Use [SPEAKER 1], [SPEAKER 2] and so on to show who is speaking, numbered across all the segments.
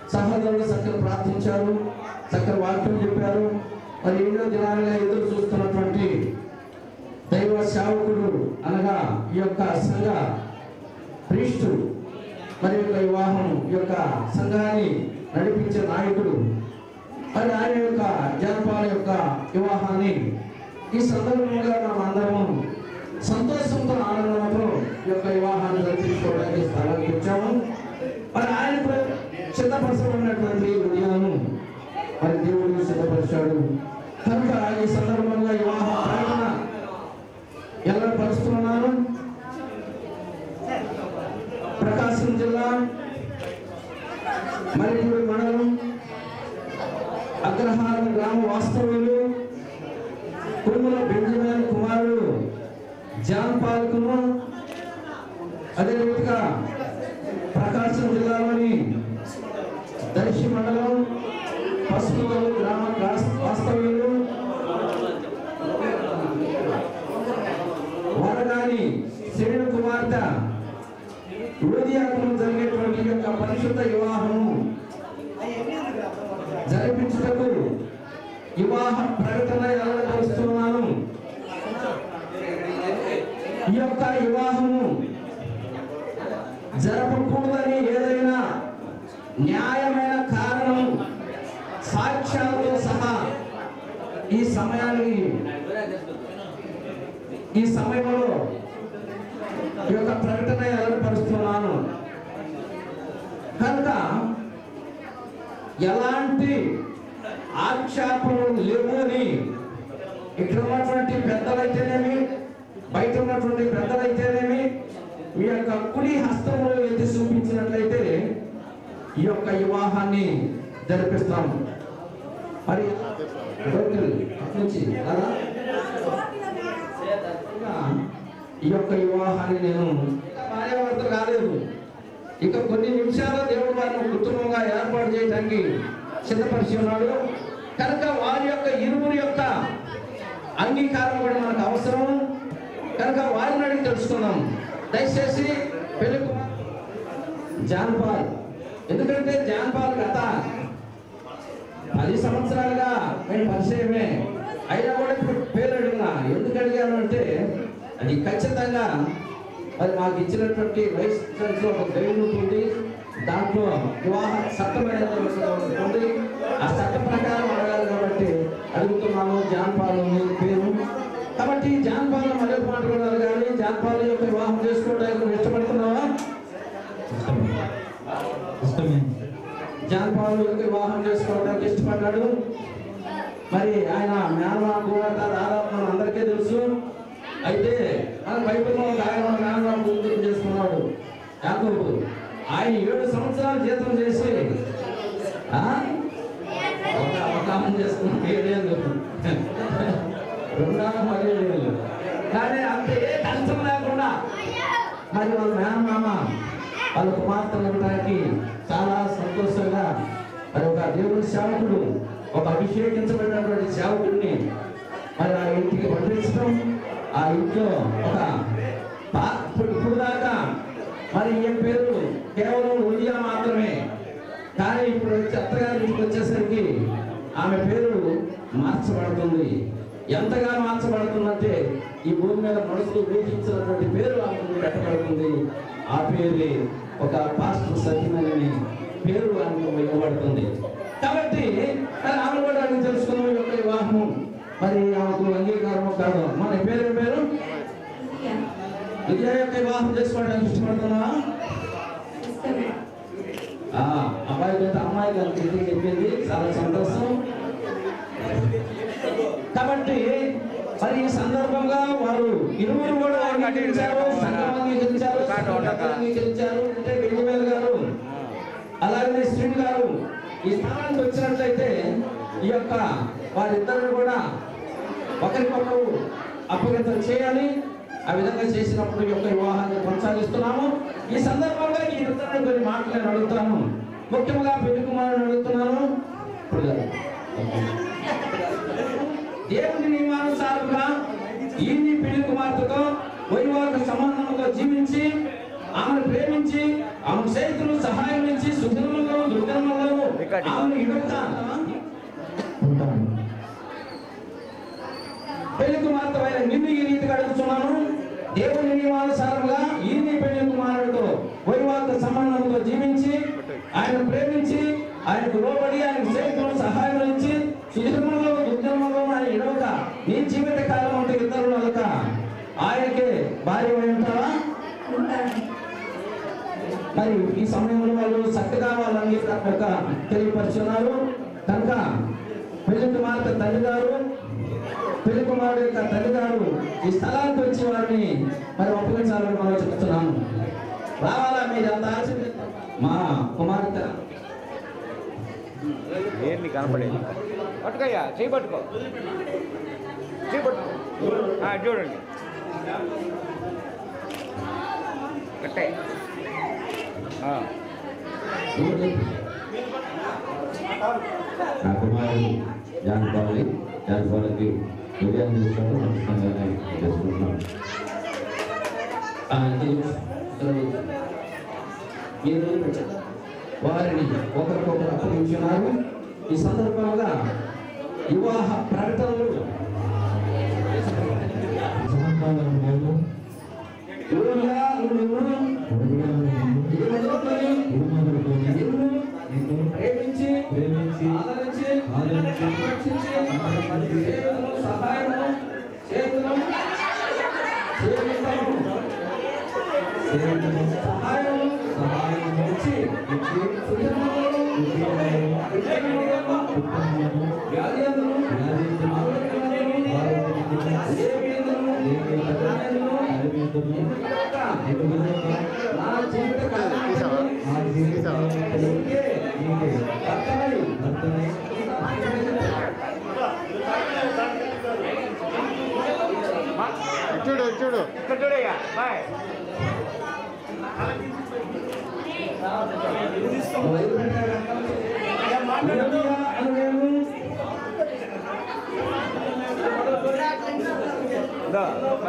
[SPEAKER 1] సహోదరులు చక్కగా ప్రార్థించారు చక్కగా వాక్యం చెప్పారు మరి ఎన్నో దినాలుగా ఎదురు చూస్తున్నటువంటి దైవ సేవకుడు అనగా ఈ యొక్క సంఘ ప్రీస్టు మరి యొక్క వివాహం ఈ యొక్క సంఘాన్ని నడిపించే నాయకుడు మరి ఆయన యొక్క జనపాల యొక్క వివాహాన్ని ఈ సందర్భంగా మనం అందరము సంతోషంతో ఆనందంతో ఈ యొక్క వివాహాన్ని జరిపించుకోవడానికి స్థలానికి వచ్చాము మరి ఆయన కూడా సిద్ధపరచబడినటువంటి ఉదయాలను మరి దేవుడు సిద్ధపరిచాడు కనుక ఈ సందర్భంగా వివాహ ప్రకటన ఎలా పరుస్తున్నాను ప్రకాశం జిల్లా మరిపూడి మండలం అగ్రహారం గ్రామ వాస్తవ్యులు కురుమల బెంజమిన్ కుమారుడు జాన్ పాల్కును అదే రీతిగా ప్రకాశం జిల్లాలోని దర్శి మండలం పసుపుగోలు గ్రామ వాస్- వాస్తవ్యులు వరగాని శ్రేణు కుమార్తె ఉదయాత్మం జరిగేటువంటి ఈ యొక్క పరిశుద్ధ వివాహము జరిపించుటకు వివాహ ప్రకటన ఎల్లపరుస్తున్నాను ఈ యొక్క వివాహము జరపకూడదని ఏదైనా న్యాయమైన కారణం సాక్ష్యాలతో సహా ఈ సమయానికి ఈ సమయంలో ఈ యొక్క ప్రకటన ఎల్లపరుస్తున్నాను కనుక ఎలాంటి ఆక్షేపణలు లేవు అని ఇక్కడ ఉన్నటువంటి పెద్దలైతేనేమి బయట ఉన్నటువంటి పెద్దలైతేనేమి మీ యొక్క కుడి హస్తములు ఎత్తి చూపించినట్లయితే ఈ యొక్క వివాహాన్ని జరిపిస్తాం మరి డోక్టర్ నుంచి కదా ఈ యొక్క వివాహాన్ని నేను భార్యాభర్త కాలేదు ఇక కొన్ని నిమిషాలు దేవుడు వారిని కుటుంబంగా ఏర్పాటు చేయడానికి సిద్ధపరిచి ఉన్నాడు కనుక వారి యొక్క ఇరువురి యొక్క అంగీకారం కూడా మనకు అవసరం కనుక వారిని అడిగి తెలుసుకుందాం దయచేసి పెళ్లి కుమార్ జాన్పాల్ ఎందుకంటే జాన్పాల్ గత పది సంవత్సరాలుగా మేము పరిచయమే అయినా కూడా ఇప్పుడు పేరు అడిగినా ఎందుకు అడిగాను అంటే అది ఖచ్చితంగా మరి మాకు ఇచ్చినటువంటి వైస్ ఛాన్సలర్ ఒక గైడ్ ఉంటుంది దాంట్లో వివాహ చట్టమైన ఉంది ఆ చట్ట ప్రకారం అడగాలి కాబట్టి అడుగుతున్నాను జాన్పాల్ మీ పేరు కాబట్టి జాన్పాల్ మరొక మాట కూడా అడగాలి జాన్పాల్ యొక్క వివాహం చేసుకోవడానికి నువ్వు ఇష్టపడుతున్నావా ఇష్టమే జాన్ పాల్ యొక్క వివాహం చేసుకోవడానికి ఇష్టపడ్డాడు మరి ఆయన మేనమా కూడా దాదాపు మన అందరికీ తెలుసు అయితే మన బైబిల్లో ఒక ఆయన మేనమా గుర్తు చేసుకున్నాడు యాకోబు ఆయన ఏడు సంవత్సరాలు జీతం చేసి ఆ? ఒక ఒక ఆమె చేసుకున్నాడు ఏడేళ్ళు రెండవ పదిహేడు కానీ అంత ఏ కష్టం లేకుండా మరి వాళ్ళ మేనమామ వాళ్ళ కుమార్తెలు ఉండడానికి చాలా సంతోషంగా మరి ఒక దేవుని సేవకుడు ఒక అభిషేకించబడినటువంటి సేవకుడిని మరి ఆ ఇంటికి పంపించడం ఆ ఇంట్లో ఒక పా- ఇప్పుడు ఇప్పుడు దాకా మరి ఈ పేరు కేవలం ఉదయ మాత్రమే కానీ ఇప్పుడు వచ్చి అత్తగారి ఇంటికి వచ్చేసరికి ఆమె పేరు మార్చబడుతుంది ఎంతగా మార్చబడుతుందంటే ఈ భూమి మీద మనుషులు ఊహించినటువంటి పేరు ఆమెకు పెట్టబడుతుంది ఆ పేరు ఒక పాస్టర్ సత్యమని పేరు ఆమెకు ఇవ్వబడుతుంది కాబట్టి మరి ఆమె కూడా అడిగి తెలుసుకున్నాం ఈ యొక్క వివాహము మరి ఆమెకు అంగీకారం కాదు మన పేరు ఏం పేరు విజయ యొక్క వివాహం చేసుకోవడానికి ఇష్టపడుతున్నావా ఆ, అబ్బాయి కంటే అమ్మాయి కంటే ఇది చెప్పింది చాలా సంతోషం కాబట్టి మరి ఈ సందర్భంగా వారు ఇరువురు కూడా అంగీకరించారు సంఘం అంగీకరించారు సంఘం అంగీకరించారు అంటే బెంజమిన్ గారు అలాగే శ్రీని గారు ఈ స్థానానికి వచ్చినట్లయితే ఈ యొక్క వారిద్దరిని కూడా ఒకరికొకరు అప్పగింతలు చేయాలి ఆ విధంగా చేసినప్పుడు ఈ యొక్క వివాహాన్ని కొనసాగిస్తున్నాము ఈ సందర్భంగా ఈ ఇద్దరిని కొన్ని మాటలు నేను అడుగుతాను ముఖ్యంగా పెళ్లి కుమారుని అడుగుతున్నాను ఇప్పుడు గారు. దేవుని నియమానుసారంగా ఈయన్ని పెళ్లి కుమార్తెతో వైవాహిక సంబంధంతో జీవించి ఆమెను ప్రేమించి ఆమె చేతులు సహాయం ఇచ్చి సుదినములను దుర్గములను
[SPEAKER 2] రికార్డింగ్.
[SPEAKER 1] ఆమెను ఇడుగుతా
[SPEAKER 3] ఉంటాను
[SPEAKER 1] పెళ్లి కుమార్తెమైన నిన్ను ఈ రీతిగా అడుగుతున్నాను దేవుని నియమానుసారంగా ఈ నీ పెళ్లి కుమారుడితో వైవాహిక సంబంధంతో జీవించి ఆయన ప్రేమించి ఆయనకు లోబడి ఆయనకు సేవకులు సహాయం ఇచ్చి సుజన్మలో దుర్జన్మలో ఆయన ఇడవక నీ జీవిత కాలం అంటే ఇద్దరు నలక ఆయనకే భార్య అయి ఉంటావా
[SPEAKER 4] ఉంటాను
[SPEAKER 1] మరి ఈ సమయంలో వాళ్ళు చక్కగా వాళ్ళ అంగీకారం యొక్క తెలియపరుచున్నారు కనుక పెళ్లి కుమార్తె తల్లి గారు పెళ్లి కుమారుడు యొక్క తల్లి గారు ఈ స్థలానికి వచ్చి వారిని మరి ఒప్పగించాలని మనం చెప్తున్నాము రావాలా మీరు అంత ఆశ మా కుమార్తె
[SPEAKER 2] ఏంది కనపడేది పట్టుకయ్యా చేయి పట్టుకో చేయి పట్టుకో ఆ, చూడండి కట్టే ఆ,
[SPEAKER 3] నా కుమారుడు జాన్ పాలి జాన్ పాలకి విజయం తీసుకోవడం ఖచ్చితంగానే చేసుకుంటున్నాను
[SPEAKER 1] ఆ, ఇది, మీరు వారిని ఒకరికొకరు అప్పగించున్నారు ఈ సందర్భంగా వివాహ ప్రకటనలు
[SPEAKER 3] సమకాలం నేను
[SPEAKER 1] యూరియా, నువ్వు ఈ మొదలుకొని
[SPEAKER 3] గురుమగుడుకొని
[SPEAKER 1] నిన్ను
[SPEAKER 3] నిన్ను
[SPEAKER 1] ప్రేమించి
[SPEAKER 3] ప్రేమించి
[SPEAKER 1] ఆదరించి
[SPEAKER 3] ఆదరించి
[SPEAKER 1] రక్షించి సేవను సహాయము చేతులు సేవితము
[SPEAKER 3] సేవకును
[SPEAKER 1] సహాయము
[SPEAKER 3] సహాయము
[SPEAKER 1] ఇచ్చి
[SPEAKER 3] ఇచ్చి
[SPEAKER 1] సుజనములను,
[SPEAKER 3] ఉద్యోగములను,
[SPEAKER 1] వివేకములను,
[SPEAKER 3] ఉత్తమములను,
[SPEAKER 1] వ్యాధియందును,
[SPEAKER 3] వ్యాధియందును,
[SPEAKER 1] ఆరోగ్యమందును,
[SPEAKER 3] ఆరోగ్యమందును,
[SPEAKER 1] లేమియందును,
[SPEAKER 3] లేమియందును,
[SPEAKER 1] జ్ఞానమును,
[SPEAKER 3] అరిమియందును,
[SPEAKER 1] ఎదుగుగాక
[SPEAKER 3] ఎదుగుగాక
[SPEAKER 1] నా జీవిత కాలమంతయు
[SPEAKER 3] నా జీవితాలను
[SPEAKER 1] నీకే
[SPEAKER 3] నీకే
[SPEAKER 1] భర్తనై
[SPEAKER 3] భర్తనై
[SPEAKER 2] చూడు చూడు ఇక్కడ చూడయ్యా బాయ్ దా.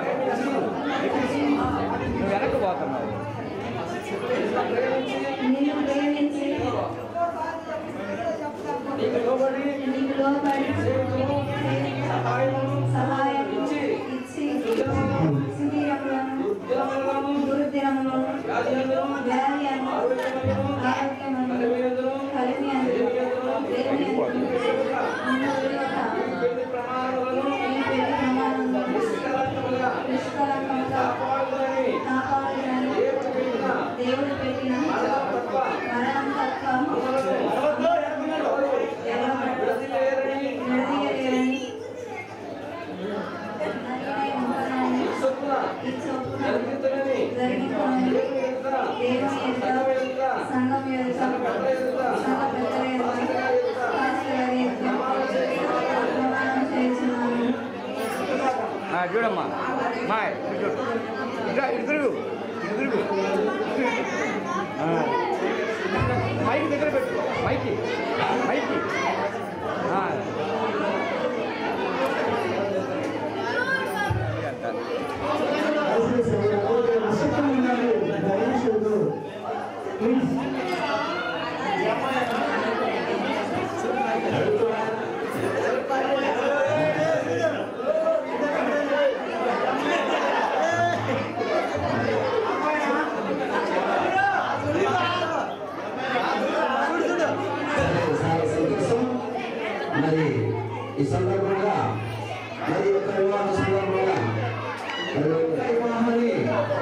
[SPEAKER 2] నువ్వు వెనక్కి పోతున్నావు
[SPEAKER 4] నిన్ను ప్రేమించి
[SPEAKER 1] నీకు లోబడి
[SPEAKER 4] నీకు లోబడి సహాయం ఇచ్చి శిబిరములను దుర్దినములను వ్యాధియను ఆరోగ్యమును కలిమియను లేమియను నిన్ను విలువక ఈ పెళ్లి ప్రమాణములను నిష్కలంకముగా కాపాడునని దేవుడు పెట్టిన మరణం తప్ప విడదీయలేరని నన్నై ఉంటానని ఈ చొప్పున జరిగిపోనని దేవుని ఎదుట సంఘం ఎదుట సంఘ పెద్దల ఎదుట పాస్టర్ ఎదుట ప్రమాణం చేస్తున్నాను
[SPEAKER 2] ఆ, చూడమ్మా మాయ్ ఇటు చూడు ఇట్లా ఇటు తిరుగు ఇటు తిరుగు ఆ. మైక్ దగ్గర పెట్టు మైకి మైకి ఆ.
[SPEAKER 1] మరి ఈ సందర్భంగా మరి యొక్క వివాహ సందర్భంగా మరి యొక్క వివాహాన్ని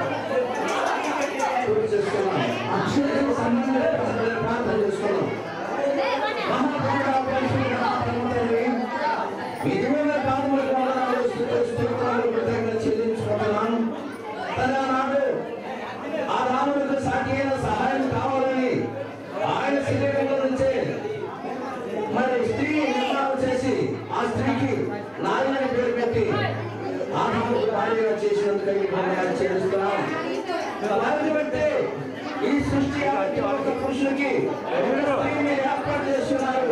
[SPEAKER 1] పూర్తి చేసుకున్నాం అక్షరకు సంబంధించిన ప్రార్థన చేసుకున్నాం మహాపరుడా పరిశుద్ధుడా పరమతండ్రి, మీ దివ్యమైన పాదములకు వందనాలు, స్తుతులు, స్తోత్రాలు, కృతజ్ఞతలు చెల్లించుకుంటున్నాను. తండ్రి, ఆనాడు ఆ రాముడికి సాటి అయిన సహాయం కావాలని ఆయన శరీరంలో నుంచే మరి స్త్రీ నిర్మాణం చేసి ఆ స్త్రీకి నాయనని పేరు పెట్టి ఆదాముకు భార్యగా చేసినందుకు ఈ నిర్ణయాలు చేస్తున్నాం వారిని బట్టి ఈ సృష్టి ఆది ఒక పురుషునికి స్త్రీని ఏర్పాటు చేస్తున్నారు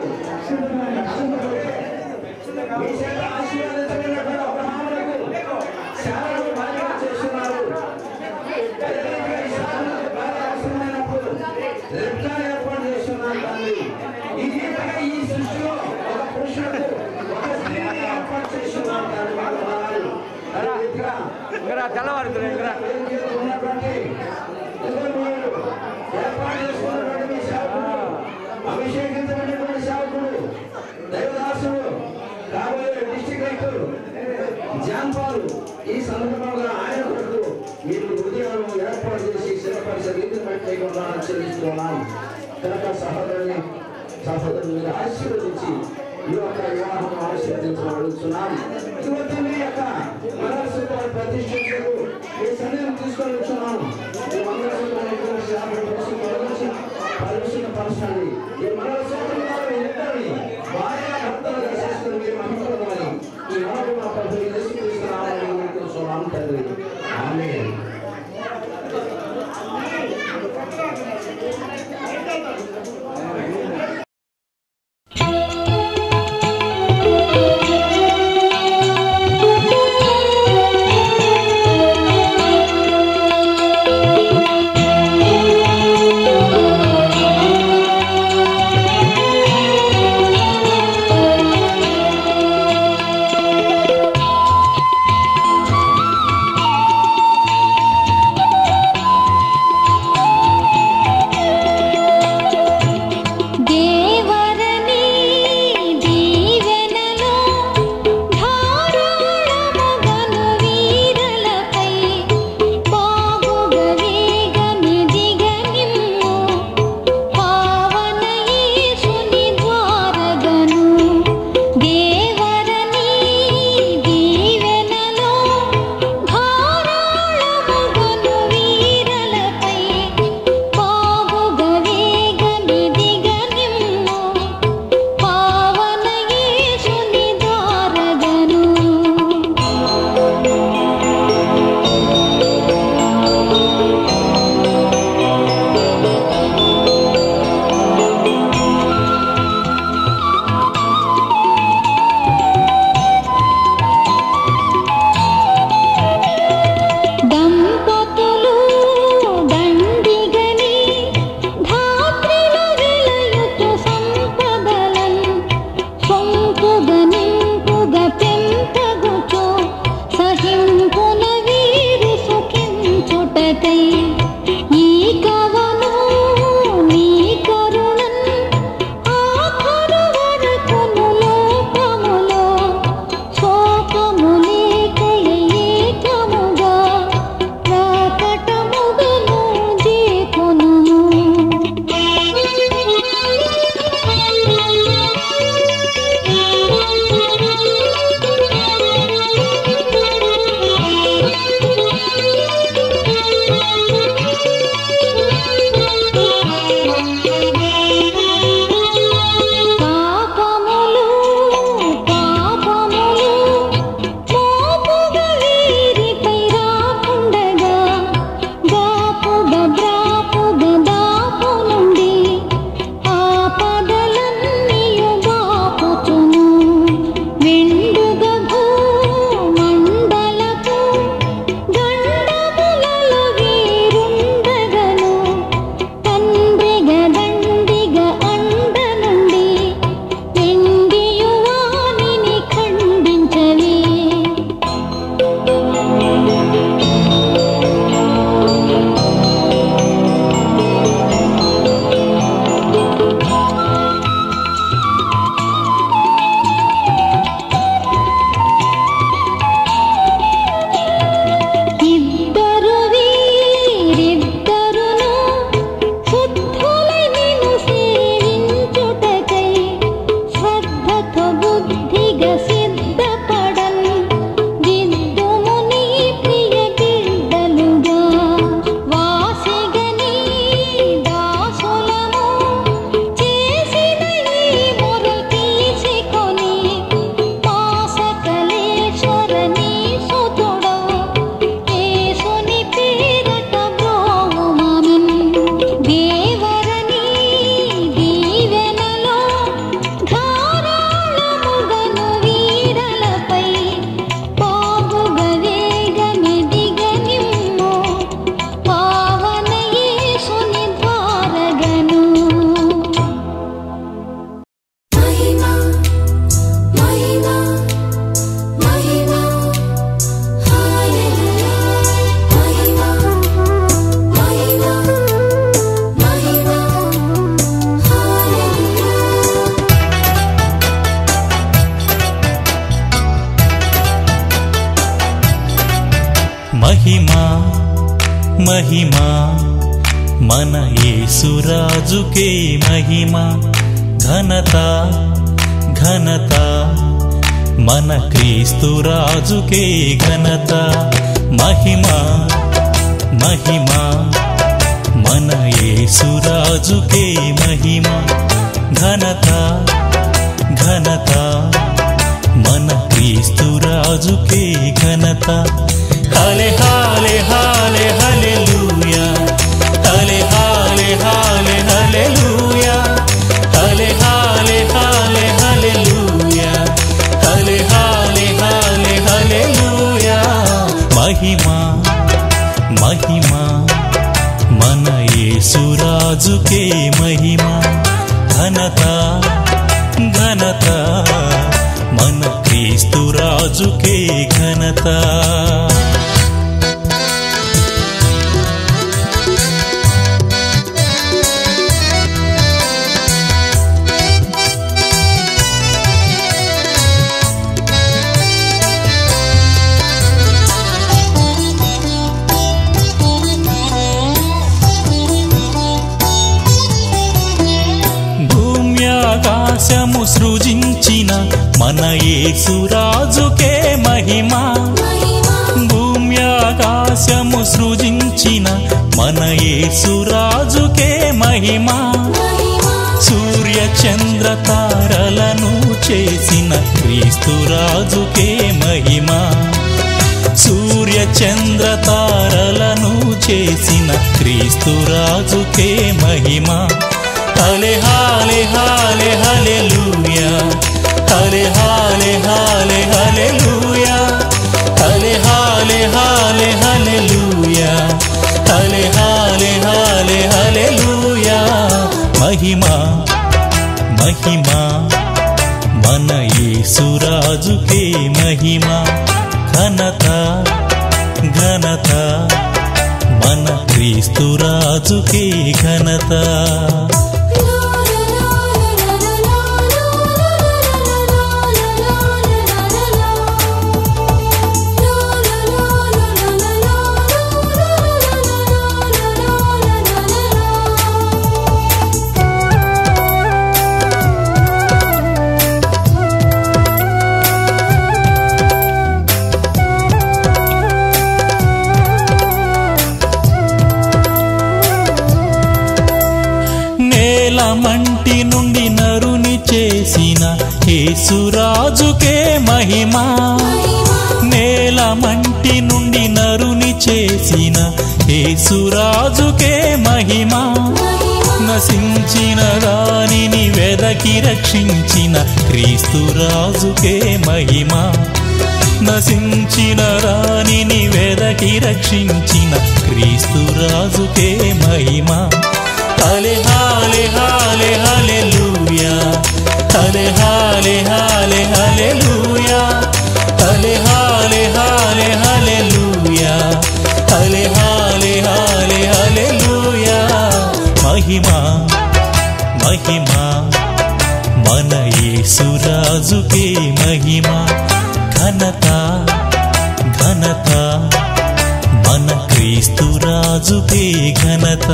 [SPEAKER 1] మీ చేత ఆశీర్వదించబడినటువంటి అబ్రహాములకు శారను భార్యగా చేస్తున్నారు అదేవిధంగా ఈ శారను భార్య అవసరమైనప్పుడు రెబ్కా ఏర్పాటు చేస్తున్నారు తండ్రి ఇది వందనాలు చెల్లిస్తున్నాం కనుక సహోదరుని సహోదరుని ఆశీర్వదించి ఈ యొక్క వివాహం ఆశీర్వదించమని అడుగుతున్నాం ఇవన్నీ మీ యొక్క మనస్సుతో ప్రతిష్ఠించు ఈ సన్నిధిని తీసుకొని వచ్చున్నాం ఈ మంగళసూత్రం శాపం పరిశుద్ధి పరిశుద్ధపరచండి ఈ మంగళసూత్రం ఇద్దరిని భార్య భర్తలుగా చేసుకుని మీరు మహిమపడమని ఈ మనకు మా ప్రభు యేసుక్రీస్తునామములో వేడుకొనుచున్నాం తండ్రి ఆమేన్
[SPEAKER 5] దేవరని దీవెనలో ధారాళముగను వీరలపై బాగుగ వేగమిదిగనిమ్ము పావన యేసుని ద్వారగను దేవరని దీవెనలో ధారాళముగను వీరలపై బాగుగ వేగమిదిగనిమ్ము పావన యేసుని ద్వారగను దంపతులు దండిగని ధాత్రిల విలయుతు సంపదలన్ సొంపుగ నింపుగ పెంపగుచు సహింపున వీరు సుఖించుటకై ఈ కవను నీ కరుణన్ ఆఖరు వరకును లోకములో శోకములేకయేకముగా రాకటముగను జీకొనుము పాపములు పాపములు మోపుగ వీరిపై రాకుండగా దాపుగ బ్రాపుగ దాపు నుండి ఆపదలన్నీయు బాపుచును వెండుగ భూమండలపు గండములలో వీరుండగను తండ్రిగ దండిగ అండ నుండి ఎండియువానిని ఖండించవే ఇద్దరు వీరిద్దరును శుద్ధులై నిన్ను సేవించుటకై శ్రద్ధతో బుద్ధిగా సిద్ధపడన్ దిద్దుము నీ ప్రియ బిడ్డలుగా వాసిగని దాసులము చేసిన ఈ మొర తీసుకొని మా సకలేశ్వరని సుతుడో యేసుని పేరట బ్రోవుమమిన్ దేవరని దీవెనలో ధారాళముగను వీరలపై పాగుగ వేగమిదిగనిమ్ము పావన యేసుని ద్వారగను
[SPEAKER 6] మహిమా మహిమా మహిమా హల్లెలూయా మహిమా మహిమా మహిమా హల్లెలూయా
[SPEAKER 7] మహిమా మహిమా మన యేసురాజుకే మహిమ ఘనత ఘనత మన క్రీస్తు రాజుకే ఘనత మహిమ మహిమ మన యేసురాజుకే మహిమ ఘనత ఘనత మన క్రీస్తు రాజుకే ఘనత హలే హాలే హాలే హల్లెలూయా హలే హాలే హాలే హల్లెలూయా హలే హాలే హాలే హల్లెలూయా హలే హాలే హాలే హల్లెలూయా మహిమా మహిమా మన యేసురాజుకే మహిమ ఘనత ఘనత మన క్రీస్తు రాజుకే ఘనత భూమ్యాకాశము సృజించిన మన యేసురాజుకే మహిమ భూమ్యాకాశము సృజించిన మన యేసురాజుకే మహిమ సూర్య చంద్ర తారలను చేసిన క్రీస్తురాజుకే మహిమ సూర్య చంద్ర తారలను చేసిన క్రీస్తురాజుకే మహిమ హలే హాలే హాలే హల్లెలూయా హలే హాలే హాలే హల్లెలూయా హలే హాలే హాలే హల్లెలూయా హలే హాలే హాలే హల్లెలూయా మహిమ మహిమ మన యేసురాజుకే మహిమ ఘనత ఘనత మన క్రీస్తురాజుకే ఘనత నేల మంటి నుండి నరుని చేసిన యేసురాజుకే మహిమ నేల మంటి నుండి నరుని చేసిన యేసురాజుకే మహిమ నశించిన దానిని వెదకి రక్షించిన క్రీస్తురాజుకే మహిమ నశించిన రాణిని వెదకి రక్షించిన క్రీస్తురాజుకే మహిమ హలే హాలే హాలే హల్లెలూయా హలే హాలే హాలే హల్లెలూయా హలే హాలే హాలే హల్లెలూయా హలే హాలే హాలే హల్లెలూయా మహిమ మహిమ మన యేసురాజుకే మహిమ ఘనత ఘనత మన క్రీస్తు రాజుకే ఘనత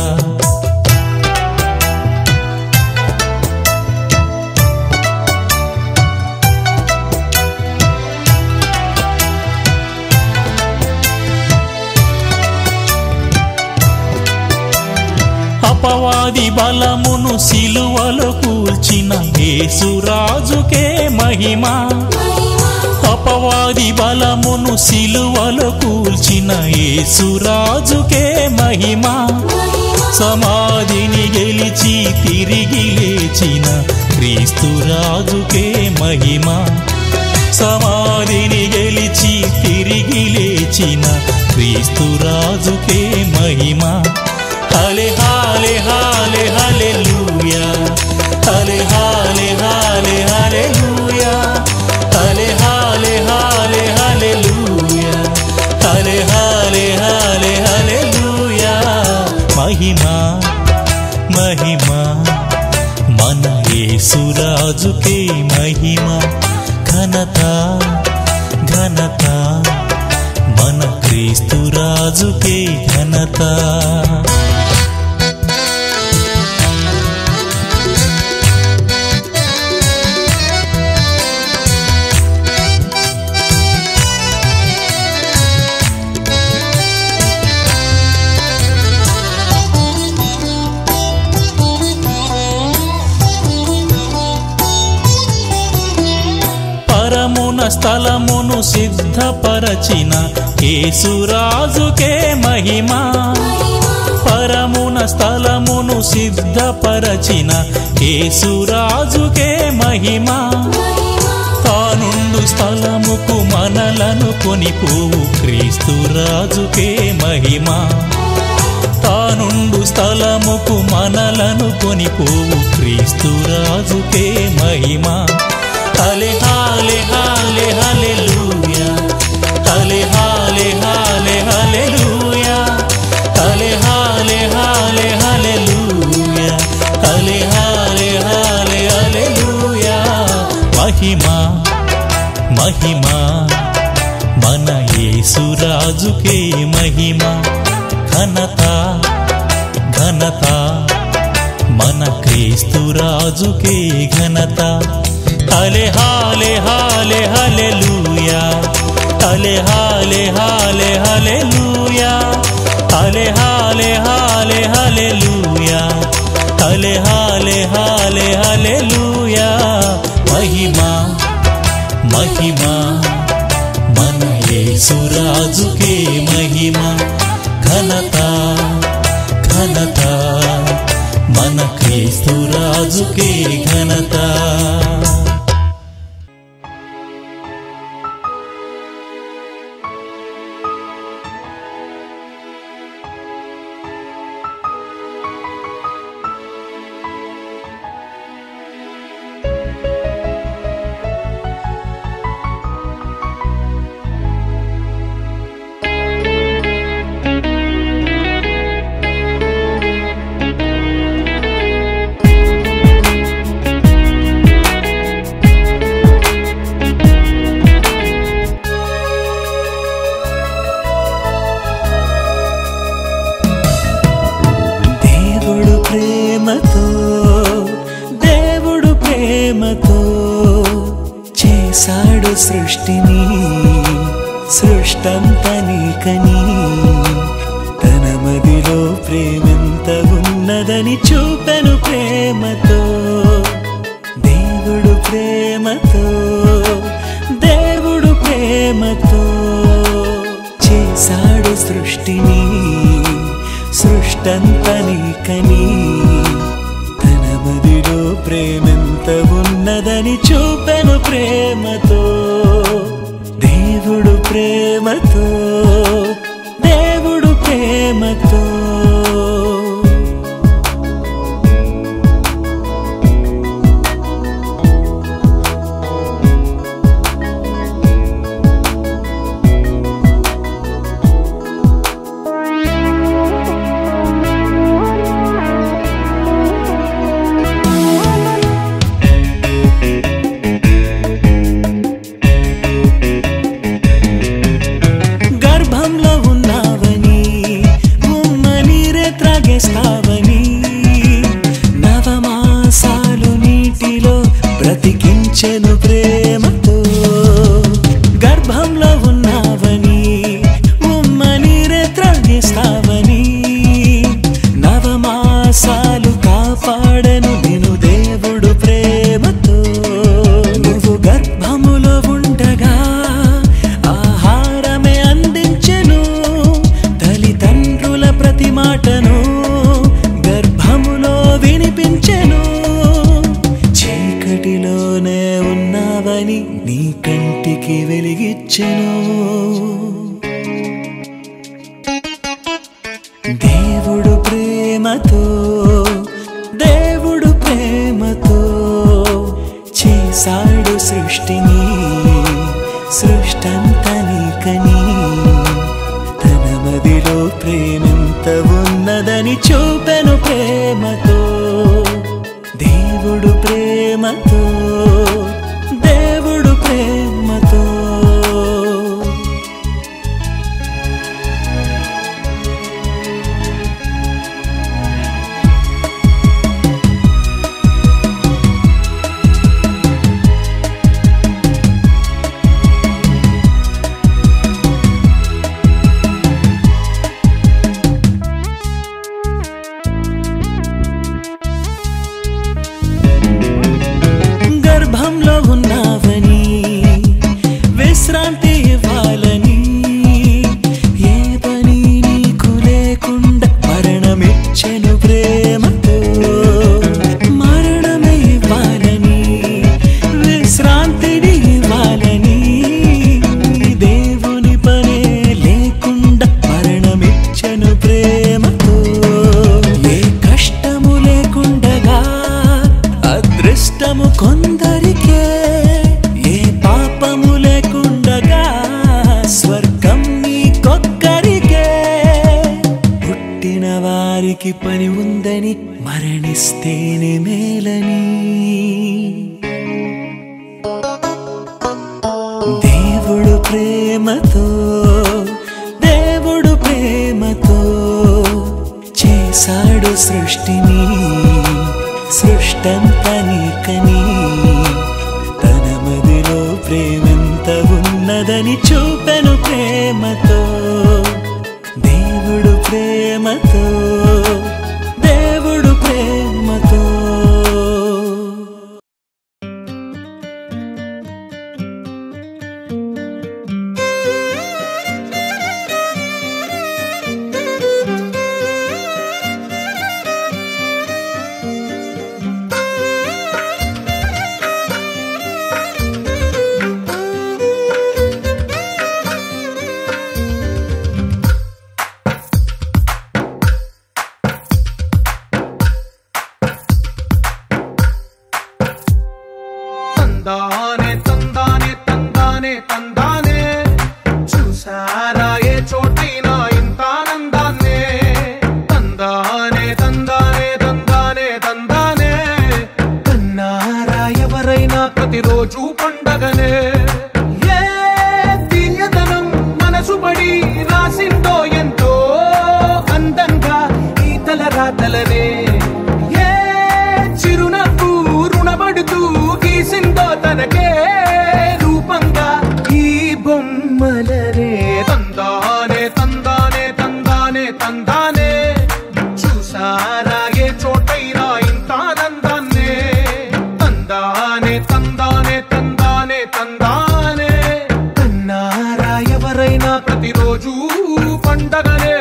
[SPEAKER 7] అపవాది బలమును సిలువలో కూల్చిన యేసురాజుకే మహిమ అపవాది బలమును సిలువలో కూల్చిన యేసురాజుకే మహిమ సమాధిని గెలిచి తిరిగి లేచిన క్రీస్తురాజుకే మహిమ సమాధిని గెలిచి తిరిగి లేచిన క్రీస్తురాజుకే మహిమ హలే హాలే హాలే హల్లెలూయా హలే హాలే హాలే హల్లెలూయా హలే హాలే హాలే హల్లెలూయా హలే హాలే హాలే హల్లెలూయా మహిమ మహిమ మన యేసురాజుకే మహిమ ఘనత ఘనత మన క్రీస్తు రాజుకే ఘనత స్థలమును సిద్ధపరచిన యేసురాజుకే మహిమ పరమున స్థలమును సిద్ధపరచిన యేసురాజుకే మహిమ తానుండు స్థలముకు మనలను కొనిపోవు క్రీస్తురాజుకే మహిమ తానుండు స్థలముకు మనలను కొనిపోవు క్రీస్తురాజుకే మహిమ హలే హాలే హాలే హల్లెలూయా హలే హాలే హాలే హల్లెలూయా హలే హాలే హాలే హల్లెలూయా హలే హాలే హాలే హల్లెలూయా మహిమ మహిమ మన యేసురాజుకే మహిమ ఘనత ఘనత మన క్రీస్తురాజుకే ఘనత హలే హాలే హాలే హల్లెలూయా హలే హాలే హాలే హల్లెలూయా హలే హాలే హాలే హల్లెలూయా హలే హాలే హాలే హల్లెలూయా మహిమ మహిమ మన యేసురాజుకే మహిమ ఘనత ఘనత మన క్రీస్తురాజుకే ఘనత
[SPEAKER 8] దేవుడు ప్రేమతో దేవుడు ప్రేమతో చేశాడు సృష్టిని సృష్టంతా నీకని తన మదిలో ప్రేమెంత ఉన్నదని చూపెను ప్రేమతో దేవుడు ప్రేమతో దేవుడు ప్రేమతో చేశాడు సృష్టిని సృష్టంతా నీకని తన మదిలో ప్రేమెంత ఉన్నదని చూపెను ప్రేమతో దేవుడు ప్రేమతో దేవుడు ప్రేమతో గర్భంలో ఉన్నావని ఉమ్మ నీరే త్రాగేస్తావని నవమాసాలు నీటిలో బ్రతికించెను ప్రేమతో గర్భంలో ఉన్నావని ఉమ్మ నీరే త్రాగేస్తావని నవమాసాలు కాపాడను నేను దేవుడు ప్రేమతో నువ్వు గర్భములో ఉండగా ఆహారమే అందించెను తల్లిదండ్రుల ప్రతి మాటను గర్భములో వినిపించెను చీకటిలోనే ఉన్నావని నీ కంటికి వెలిగిచ్చెను దేవుడు ప్రేమతో దేవుడు ప్రేమతో చేశాడు సృష్టిని సృష్టంతా నీకని తన మదిలో ప్రేమెంత ఉన్నదని చూపెను ప్రేమతో దేవుడు ప్రేమతో దేవుడు ప్రేమతో అదృష్టము కొందరికే ఏ పాపము లేకుండగా స్వర్గం నీకొక్కరికే పుట్టిన వారికి పని ఉందని మరణిస్తేనే మేలని దేవుడు ప్రేమతో దేవుడు ప్రేమతో చేశాడు సృష్టిని సృష్టంతా నీకని తన మదిలో ప్రేమెంత ఉన్నదని చూపెను ప్రేమతో దేవుడు ప్రేమతో దేవుడు ప్రేమతో
[SPEAKER 9] తందానే తందానే తందానే తందానే చూసారా ఏ చోటైనా ఇంత ఆనందాన్నే తందానే తందానే తందానే తందానే కన్నారా ఎవరైనా ప్రతిరోజు పండగనే ఏ తీయదనం మనసు పడి రాసిందో ఎంతో అందంగా ఈ తల రాతలనే ఏ చిరునవ్వు రుణపడుతూ గీసిందో తనకే రూపంగా ఈ బొమ్మలనే తందానే తందానే తందానే తందానే చూసారా ఏ చోటైనా ఇంత ఆనందాన్నే తందానే తందానే తందానే తందానే కన్నారా ఎవరైనా ప్రతిరోజు పండగనే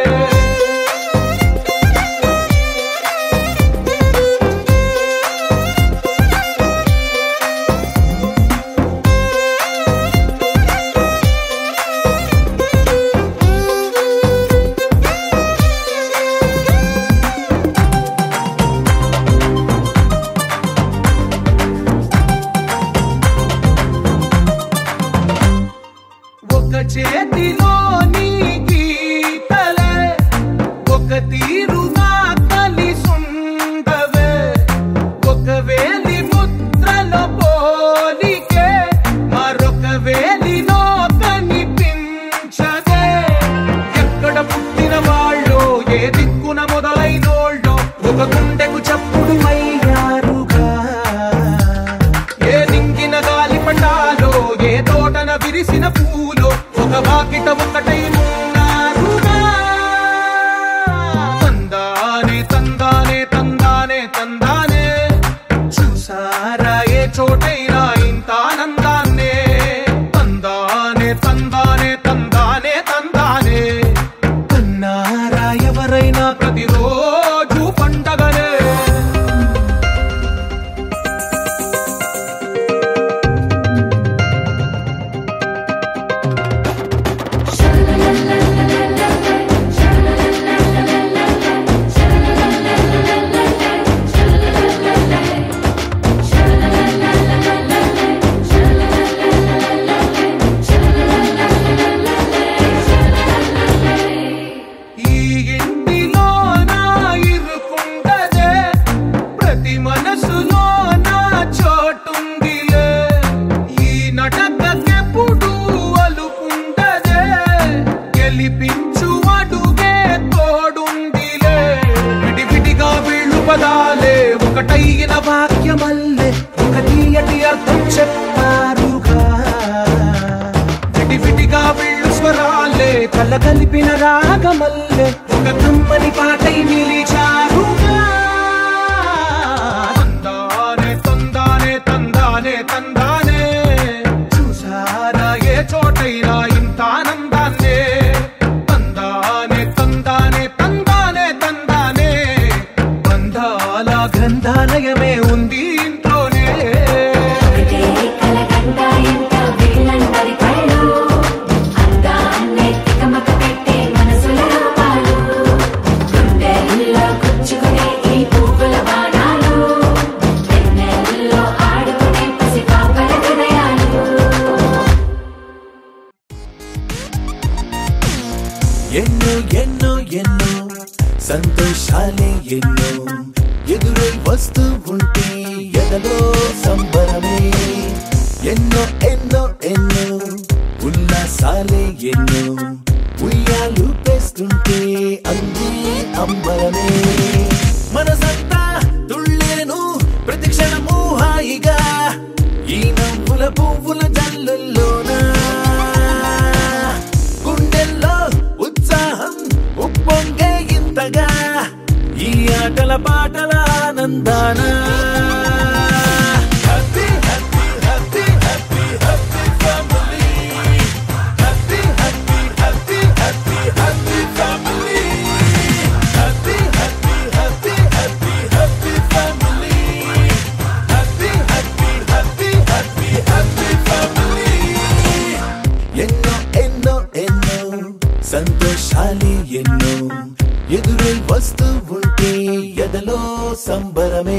[SPEAKER 9] ఒక చేతిలో నీ గీతలే ఒక తీరుగా కలిసుండవే ఒక వేలి ముద్రలో పోలికే మరొక వేలిలో కనిపించదే ఎక్కడ పుట్టిన వాళ్ళు ఏ దిక్కున మొదలైనోళ్ళో ఒక గుండెకు చప్పుడు అయ్యారుగా ఏ నింగిన గాలి పండాలో ఏ తోటన విరిసిన పూలో ఒక వాకిట ఒకటై ఉన్నారుగా తందానే తందానే తందానే తందానే చూసారా ఏ చోటైనా ఇంత ఆనందాన్నే తందానే తందానే తందానే తందానే కన్నారా ఎవరైనా ప్రతిరోజు పండగనే ఈ ఇంటిలో నా ఇరుకుండదే ప్రతి మనసులో నా చోటుందిలే ఈ నటకెప్పుడు అలుకుండదే గెలిపించు అడుగే తోడుందిలే విడివిడిగా వీళ్ళు పదాలే ఒకటైన వాక్యమల్లే ఒక తీయటి అర్థం చెప్పారుగా విడివిడిగా వీళ్ళు స్వరాలే కల కలిపిన రాగమల్లే ఒక కమ్మని పాటై నిలిచారుగా తందానే తందానే తందానే తందానే చూసారా ఏ చోటైనా ఇంత ఆనందాన్నే తందానే తందానే తందానే తందానే బంధాల గ్రంథాలయమే ఉంది ఇంట్లోనే
[SPEAKER 6] ఒకటే కలగంట ఎంత వీళ్ళందరి కళ్ళు అందాన్నే తికమక పెట్టే మనసుల రూపాలు గుండెల్లో
[SPEAKER 8] సంతోషాలే ఎన్నో ఎదురై వస్తూ ఉంటే ఎదలో సంబరమే ఎన్నో ఎన్నో ఎన్నో ఉల్లాసాలే ఎన్నో ఉయ్యాలు పేస్తుంటే అందే అంబరమే మనసంతా తుళ్ళేను ప్రతి క్షణము హాయిగా ఈ నవ్వుల పువ్వుల జల్లుల్లోనా గుండెల్లో ఉత్సాహం ఉప్పొంగే ఇంతగా ఈ ఆటల పాటల ఆనందాన Happy, happy, happy, happy, happy family. Happy, happy, happy, happy, happy family. Happy, happy, happy, happy, happy family. Happy, happy, happy, happy, happy family. ఎన్నో ఎన్నో ఎన్నో సంతోషాలే ఎన్నో ఎదురై వస్తూ ఉంటే ఎదలో సంబరమే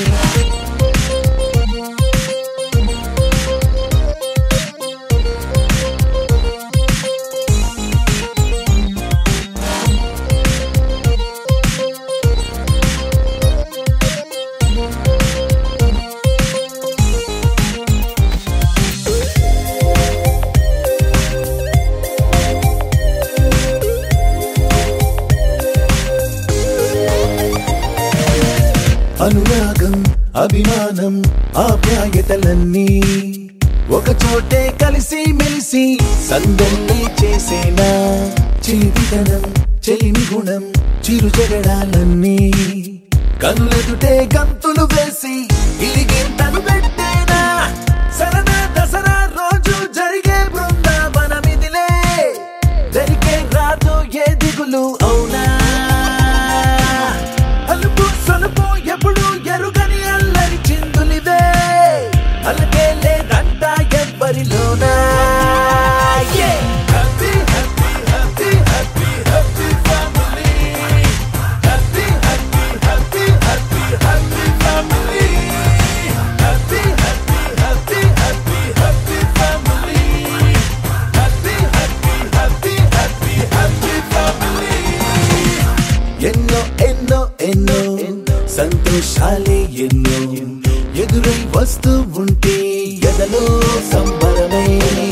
[SPEAKER 8] అనురాగం అభిమానం ఆప్యాయతలన్నీ ఒక చోటే కలిసి మెలిసి సందల్లి చేసేనా చిలిపితనం చెలిమి గుణం చిరు జగడాలన్నీ కనులెదుటే గంతులు వేసి ఇలిగింతలు పెట్టేనా సరదా దసరా రోజు జరిగే బృందావనమిదిలే జరిగే రాదు ఏ దిగులు అవునా అలుపు సొలుపు ఎప్పుడు ఎరుగని అల్లరి చిందులిదే అలకే లేదంట ఎవ్వరిలోనా Yeah! Happy, happy, happy, happy, happy family. Happy, happy, happy, happy, happy family. Happy, happy, happy, happy, happy family. Happy, happy, happy, happy, happy family. ఎన్నో ఎన్నో ఎన్నో సంతోషాలే ఎన్నో ఎదురై వస్తూ ఉంటే ఎదలో సంబరమే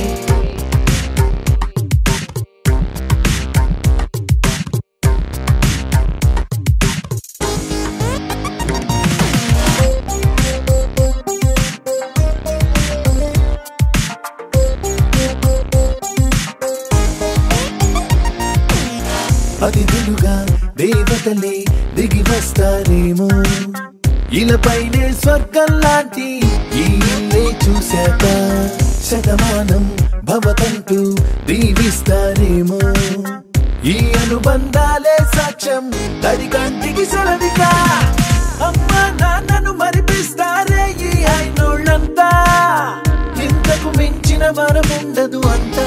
[SPEAKER 8] అతిథులుగా దేవతలే దిగి వస్తారేమో ఇలపైనే స్వర్గం లాంటి ఈ ఇల్లే చూశాక శతమానం భవతంటూ దీవిస్తారేమో ఈ అనుబంధాలే సాక్ష్యం తడి కంటికి సెలవిగా అమ్మ నాన్నను మరిపిస్తారే ఈ అయినోళ్ళంతా ఇంతకు మించిన వరముండదు అంతా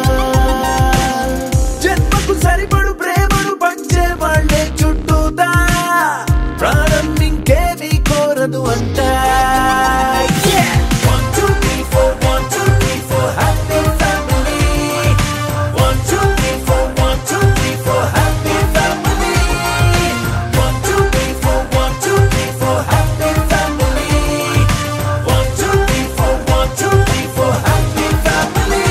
[SPEAKER 8] జన్మకు సరిపడు ప్రేమను పంచే వాళ్ళే చుట్టూతా ప్రాణం ఇంకేమీ కోరదు అంట One, two, three, four, one, two, three, four, happy family. One, two, three, four, one, two, three, four, happy family. One, two, three, four, one, two, three, four, happy family. One, two, three, four, one, two, three, four, happy family.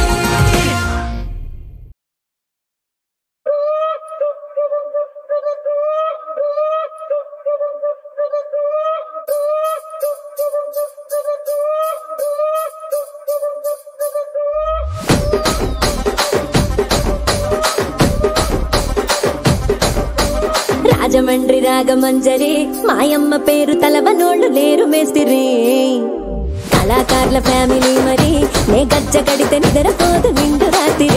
[SPEAKER 10] Rajahmundry Ragamanjari మాయమ్మ పేరు తలవనోళ్ళు లేరు మేస్తిరి కళాకారుల family మరి నే గజ్జ కడితే నిద్రపోదు నిండు రాత్రి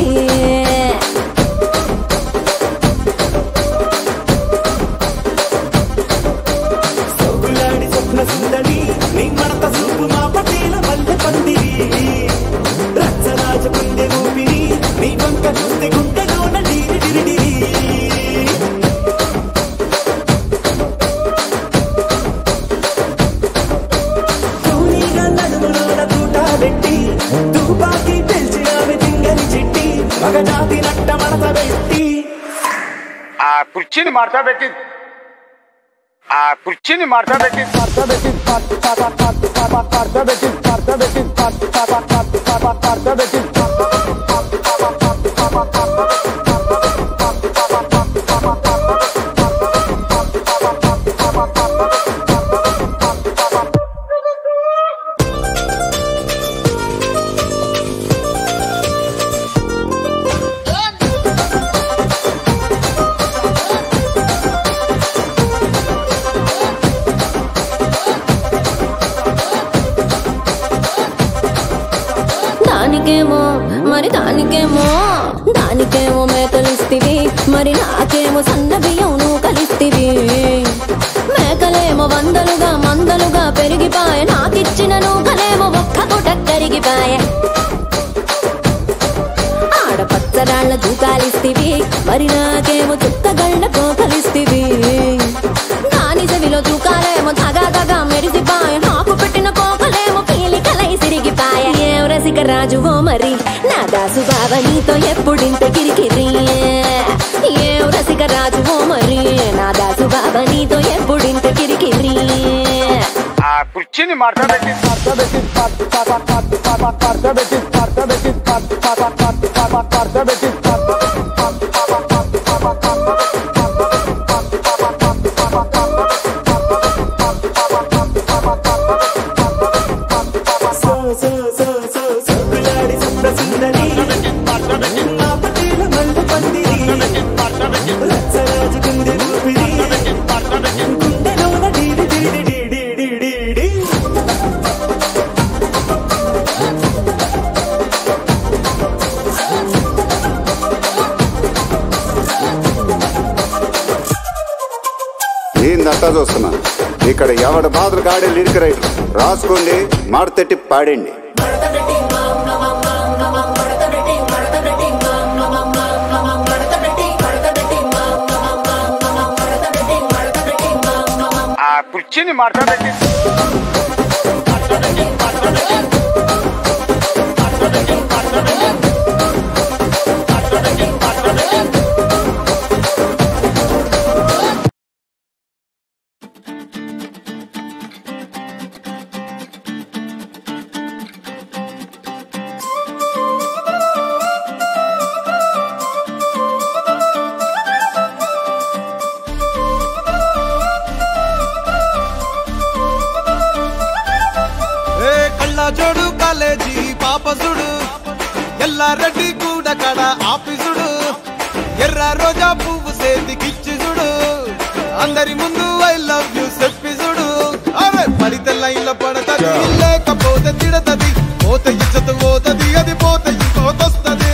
[SPEAKER 8] సొగ్గులాడి స్వప్న సుందరి నీ మడత చూపు మా పటేల మల్లె పందిరి రచ్చరాజ పుండె ఊపిరి నీ వంక చూస్తే గుండెలోన డీరి డిరిడిరి తూనీగా నడుములోన తూట పెట్టి తుపాకీ పెంచి ఆమె తింగని చిట్టి మగజాతి నట్ట మడత పెట్టి
[SPEAKER 2] ఆ కుర్చీని మడత పెట్టి ఆ కుర్చీని మార్చబెట్టి మార్చబెట్టి మార్చబెట్టి మార్చబెట్టి మార్చబెట్టి
[SPEAKER 10] దానికేమో మరి దానికేమో దానికేమో మేకలిస్తివి మరి నాకేమో సన్న బియ్యం నువ్వు కలిస్తివి మేకలేమో వందలుగా మందలుగా పెరిగిపాయ నాకిచ్చిన నూకలేమో ఒక్క పూట కరిగిపాయ ఆడపచ్చరాళ్ళ దూకాలిస్తివి మరి నాకేమో చుక్కగళ్ళ కోకలిస్తివి దాని చెవిలో దూకాలేమో తగా తగా మెరిసిపాయ నాకు పెట్టిన కోకలేమో పీలికలై సిరిగిపాయ ఏం రసిక రాజువో మరి నా దాసు బావ నీతో ఎప్పుడింత కిరికిరి ఏం రసిక రాజువో మరి నా దాసు బావ నీతో ఎప్పుడింత కిరికిరి
[SPEAKER 2] ఆ కుర్చీని మార్చబెట్టి మార్చబెట్టి మార్చబెట్టి మార్చబెట్టి మార్చబెట్టి
[SPEAKER 11] ఏందంతా చూస్తున్నా ఇక్కడ ఎవడ బాధలు గాడే లిరిక్ రైటర్ రాసుకోండి మాడతెట్టి పాడండి
[SPEAKER 2] ఆ కుర్చీని మార్చబెట్టి
[SPEAKER 9] ఏ కళ్ళ జోడు కాలేజీ పాపసుడు ఎల్లారెడ్డి కూడా కడ ఆఫీసుడు ఎర్ర రోజా పువ్వు సేతికిచ్చి చూడు అందరి ముందు ఐ లవ్ యూ చెప్పి చూడు అరే పడితే లైన్ల పడతది లేకపోతే తిడతది పోత ఇచ్చత పోతది అది పోత ఇంకోతొస్తది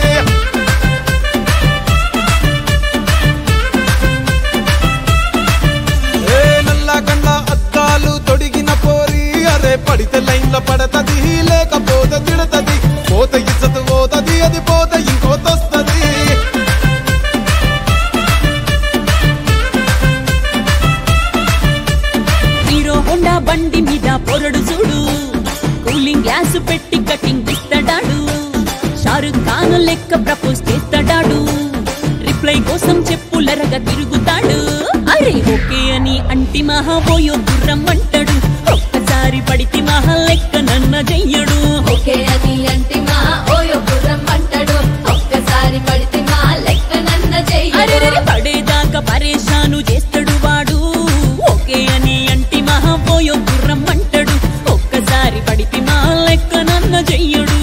[SPEAKER 9] ఏ నల్ల కళ్ళ అద్దాలు తొడిగిన పోరి అరే పడితే లైన్ల పడతది లేకపోతే తిడతది పోత ఇచ్చత పోతది అది పోత ఇంకోతొస్తది
[SPEAKER 12] హీరో హోండా బండి మీద పొరడు చూడు కూలింగ్ గ్లాస్ పెట్టి కటింగ్ ఇస్తాడాడు షారుఖ్ ఖాన్ లెక్క ప్రపోజ్ చేస్తాడాడు రిప్లై కోసం చెప్పులరగా తిరుగుతాడు అరే ఓకే అని అంటి మహా పోయో గుర్రం అంటాడు ఒక్కసారి పడితే మహా లెక్క నన్న చెయ్యడు
[SPEAKER 13] ఓకే అని అంటే మా ఓయో గుర్రం అంటాడు ఒక్కసారి పడితే మా లెక్క నన్న
[SPEAKER 12] అరెరెరె
[SPEAKER 13] చెయ్యడు
[SPEAKER 12] పడేదాకా పరేషాను చేస్తాడు వాడు ఓకే అని అంటి మహా పోయో గుర్రం అంటాడు ఒక్కసారి పడితే మా లెక్క నన్న చెయ్యడు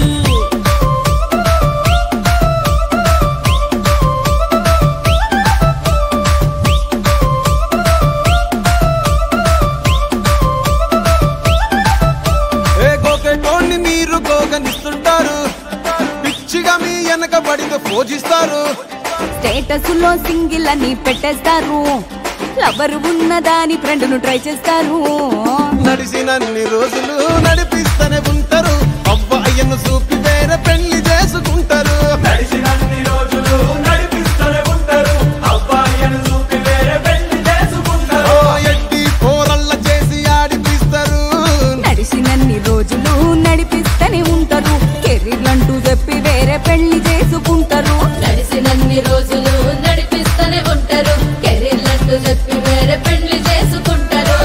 [SPEAKER 9] ఏ కోకెటోన్ని మీరు కోగనిస్తుంటారు పిచ్చిగా మీ వెనక పడితే పూజిస్తారు
[SPEAKER 14] స్టేటస్ లో సింగిల్ అని పెట్టేస్తారు లవర్ ఉన్నదాని ఫ్రెండ్ ను ట్రై చేస్తారు
[SPEAKER 9] నడిచినన్ని రోజులు నడిపిస్తూనే ఉంటారు అవ్వ అయ్యను చూపి వేరే పెళ్లి చేసుకుంటారు నడిచినన్ని రోజులు నడిపిస్తూనే ఉంటారు అబ్బాయిను చూపి వేరే పెళ్లి చేసుకుంటారు ఎట్టి పోరల్ల చేసి ఆడిపిస్తారు
[SPEAKER 14] నడిచినన్ని రోజులు నడిపిస్తూనే ఉంటారు కెరీర్ అంటూ చెప్పి వేరే పెళ్లి చేసుకుంటారు
[SPEAKER 13] నడిసినన్ని రోజులు నడిపిస్తూనే ఉంటారు కెరీర్లంటూ చెప్పి వేరే పెళ్లి చేసుకుంటారు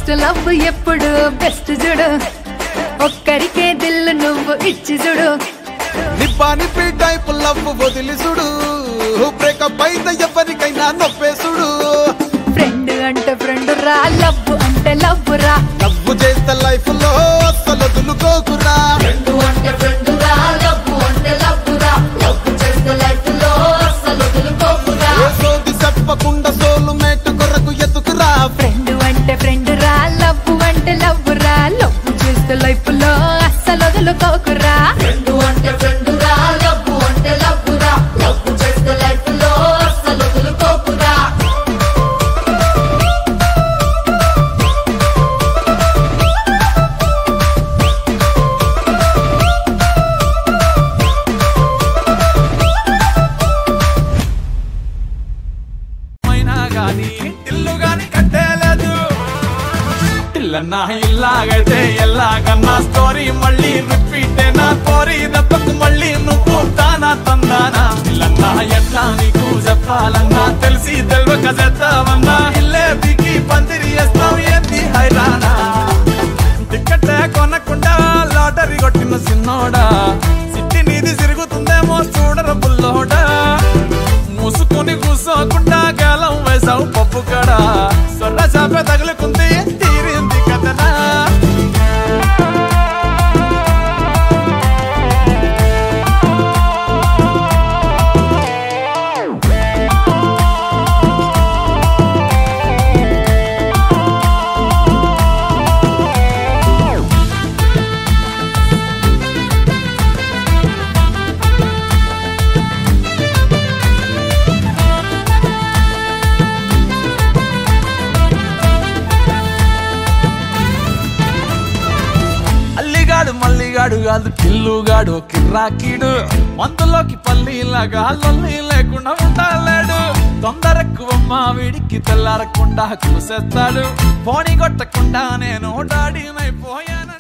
[SPEAKER 15] ఫస్ట్ లవ్ ఎప్పుడు బెస్ట్ చూడు ఒక్కరికే దిల్లు నువ్వు ఇచ్చి చూడు
[SPEAKER 9] నిబ్బా నిప్పి టైప్ లవ్ వదిలి చూడు బ్రేకప్ అయితే ఎవరికైనా నొప్పేసుడు
[SPEAKER 15] ఫ్రెండ్ అంటే ఫ్రెండ్ రా లవ్ అంటే లవ్ రా
[SPEAKER 9] లవ్ చేస్తే లైఫ్ లో అస్సలు వదులుకోకురా
[SPEAKER 13] అంటే ఫ్రెండ్ రా లవ్వు అంటే లవ్వు రా లవ్వు చేస్తే లైఫ్ లో అస్సలు వదులుకోకురా
[SPEAKER 9] ఏ సోది చెప్పకుండా సోలు మేటు కొరకు ఎత్తుకురా
[SPEAKER 15] ఫ్రెండ్ అంటే ఫ్రెండ్ రా లవ్ అంటే లవ్ రా లవ్ చేస్తే లైఫ్ లో అస్సలు వదులుకోకురా
[SPEAKER 13] ఫ్రెండ్ అంటే ఫ్రెండ్ రా లవ్వు అంటే లవ్వు రా లవ్వు చేస్తే లైఫ్ లో అస్సలు వదులుకోకురా
[SPEAKER 16] అయినా గాని ఇల్లు గాని కట్టేలేదు ఇల్లన్నా ఇల్లాగైతే ఎల్లాగన్నా స్టోరీ మళ్ళీ రిపీట్ నా కోరి దెబ్బకు మళ్ళీ నువ్వు తానా తందానా ఇల్లన్నా ఎట్లా నీకు చెప్పాలన్నా తెలిసి తెలియక చేద్దామన్నా ఇల్లే దిగి పందిరి వేస్తావు ఏంది హైరానా టికెట్టే కొనకుండా లాటరీ కొట్టిన సిన్నోడా సిట్టి నీది తిరుగుతుందేమో చూడర బుల్లోడా మూసుకొని కూసోకుండా గాలం వేసావు పప్పు కడ సొర్ర చాప తగులుకుంది తీరింది కథనా అల్లిగాడు మల్లిగాడు కాదు కిల్లుగాడు కిర్రాకీడు మందులోకి పల్లీలాగా లొల్లి లేకుండా ఉండలేడు తొందరెక్కువ మా వీడికి తెల్లారకుండా కూసేస్తాడు పోనీ కొట్టకుండా నేను డాడీనైపోయాను